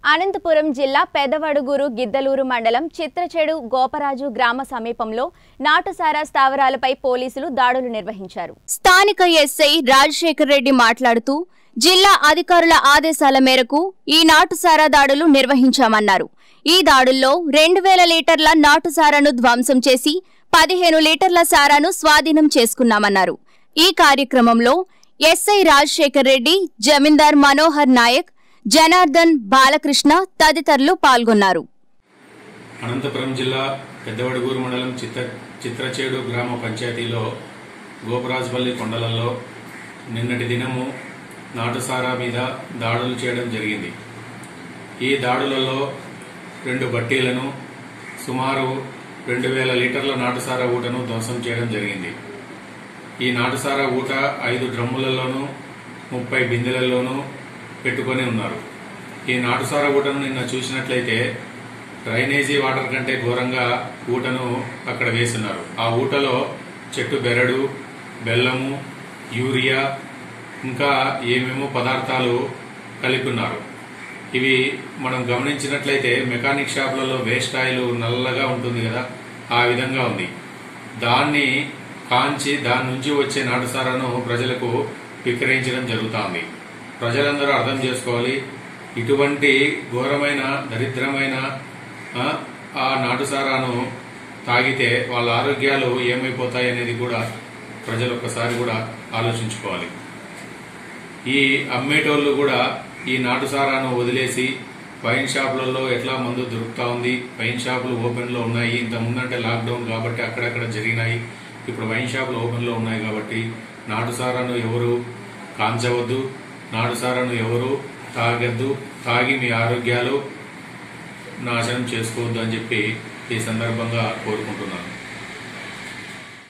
అనంతపురం జిల్లా పెదవడుగురు గిద్దలూరు మండలం చిత్రచెడు గోపరాజు గ్రామ సమీపంలో నాటుసారా స్థావరాలపై పోలీసులు దాడులు నిర్వహించారు స్థానిక ఎస్ఐ రాజశేఖర్ రెడ్డి మాట్లాడుతూ జిల్లా అధికారుల ఆదేశాల మేరకు ఈ నాటుసారా దాడులు నిర్వహించామన్నారు ఈ దాడుల్లో రెండు వేల లీటర్ల నాటుసారాను ధ్వంసం చేసి పదిహేను లీటర్ల సారాను స్వాధీనం చేసుకున్నామన్నారు ఈ కార్యక్రమంలో ఎస్ఐ రాజశేఖర్ రెడ్డి జమీందార్ మనోహర్ నాయక్ జనార్దన్ బాలకృష్ణ తదితరులు పాల్గొన్నారు అనంతపురం జిల్లా పెద్దవడుగూరు మండలం చిత్ర చిత్రచేడు గ్రామ పంచాయతీలో గోపరాజపల్లి కొండలలో నిన్నటి దినము నాటుసారా మీద దాడులు చేయడం జరిగింది ఈ దాడులలో రెండు బట్టీలను సుమారు రెండు వేల లీటర్ల నాటుసారా ఊటను ధ్వంసం చేయడం జరిగింది ఈ నాటుసారా ఊట ఐదు డ్రమ్ములలోనూ ముప్పై బిందెలలోనూ పెట్టుకొని ఉన్నారు ఈ నాటుసారా ఊటను నిన్న చూసినట్లయితే డ్రైనేజీ వాటర్ కంటే ఘోరంగా ఊటను అక్కడ వేస్తున్నారు ఆ ఊటలో చెట్టు బెరడు బెల్లము యూరియా ఇంకా ఏమేమో పదార్థాలు కలిపి ఉన్నారు ఇవి మనం గమనించినట్లయితే మెకానిక్ షాపులలో వేస్ట్ ఆయిల్ నల్లగా ఉంటుంది కదా ఆ విధంగా ఉంది దాన్ని కాంచి దాని నుంచి వచ్చే నాటుసారాను ప్రజలకు విక్రయించడం జరుగుతోంది ప్రజలందరూ అర్థం చేసుకోవాలి ఇటువంటి ఘోరమైన దరిద్రమైన ఆ, ఆ నాటుసారాను తాగితే వాళ్ళ ఆరోగ్యాలు ఏమైపోతాయి అనేది కూడా ప్రజలు ఒక్కసారి కూడా ఆలోచించుకోవాలి ఈ అమ్మేటోళ్ళు కూడా ఈ నాటుసారాను వదిలేసి వైన్ షాపులలో ఎట్లా మందు దొరుకుతా ఉంది వైన్ షాపులు ఓపెన్ లో ఉన్నాయి ఇంత ముందంటే లాక్డౌన్ కాబట్టి అక్కడక్కడ జరిగినాయి ఇప్పుడు వైన్ షాపులు ఓపెన్ లో ఉన్నాయి కాబట్టి నాటుసారాను ఎవరు కాంచవద్దు నాటుసారాను ఎవరు తాగద్దు తాగి మీ ఆరోగ్యాలు నాశనం చేసుకోవద్దు అని చెప్పి ఈ సందర్భంగా కోరుకుంటున్నాను